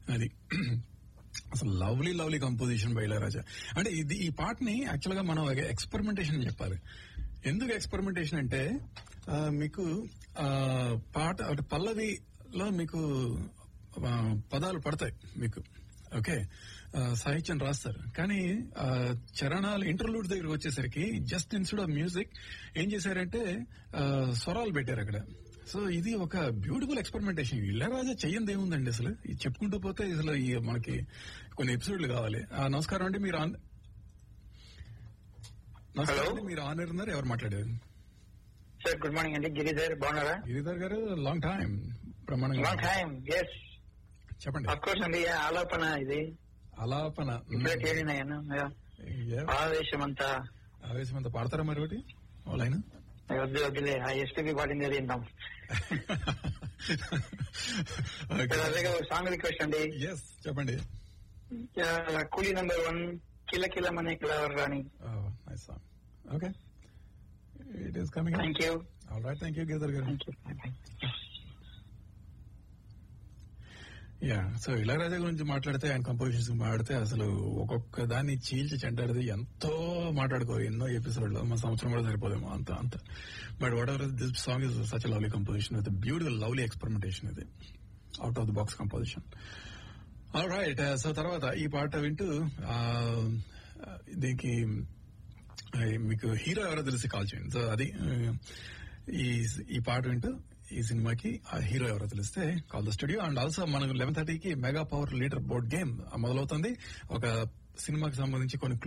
అది అసలు lovely lovely composition by Ilaiyaraaja అంటే ఇది ఈ పాటని యాక్చువల్ గా మనం ఎక్స్పెరిమెంటేషన్ అని చెప్పాలి ఎందుకు ఎక్స్పెరిమెంటేషన్ అంటే ఆ, మీకు ఆ, పాట అంటే పల్లవిలో మీకు ఆ, పదాలు పడతాయి మీకు ఓకే ఆ, సాహిత్యం రాస్తారు కానీ ఆ, చరణాలు ఇంటర్లూడ్ దగ్గరికి వచ్చేసరికి జస్ట్ ఇన్స్టెడ్ ఆఫ్ మ్యూజిక్ ఏం చేశారంటే ఆ, స్వరాలు పెట్టారు అక్కడ సో ఇది ఒక బ్యూటిఫుల్ ఎక్స్పెరిమెంటేషన్ ఇళ్ళరాజా చెయ్యంది ఏముందండి అసలు ఇది చెప్పుకుంటూ పోతే అసలు ఈ మనకి కొన్ని ఎపిసోడ్లు కావాలి ఆ, నమస్కారం అండి మీరు ఆన్ నమస్కారం Hello. అండి మీరు ఆన్ ఎయిర్ ఉన్నారు ఎవరు మాట్లాడారు సార్ గుడ్ మార్నింగ్ అండి గిరిధర్ బాగున్నారా గిరిధర్ గారు లాంగ్ టైం ప్రమాణంగా లాంగ్ టైం ఎస్ చెప్పండి అఫ్ కోర్స్ అండి ఆలాపన ఇది అలాపన ఇప్పుడే తేలినాయను Yeah. ఆవేశం అంతా ఆవేశం అంతా పాడతారా మరి ఒకటి ఓ లైన్ వద్దు వద్దులే ఆ ఎస్పీబీ పాడింది అది విందాం సార్ అదే సాంగ్ రిక్వెస్ట్ అండి ఎస్ చెప్పండి ఆ, కూలీ నెంబర్ వన్ కిల కిల మనే కిలవర్ రాణి nice song okay it is coming thank you all right thank you Giridhar garu thank you yeah so Ilaiyaraaja గురించి మాట్లాడితే ఆయన కంపోజిషన్స్ మాట్లాడితే అసలు ఒక్కొక్క దాన్ని చీల్చి చెంటాడితే ఎంతో మాట్లాడుకో ఎన్నో ఎపిసోడ్లో మా సంవత్సరం కూడా సరిపోదేమో అంత అంత but whatever this song is such lovely composition with beautiful lovely experimentation ఇది out of the box composition all right so తర్వాత ఈ పాట వింటూ ఆ, దీనికి ఆ, మీకు హీరో ఎవరో తెలిసి కాల్ చేయండి సో అది ఆ, ఈ ఈ పాట వింటూ ఈ సినిమాకి ఆ హీరో ఎవరో తెలిస్తే call the studio and also మనకు లెవెన్ థర్టీకి mega power leader board game మొదలవుతుంది ఒక సినిమాకి సంబంధించి కొన్ని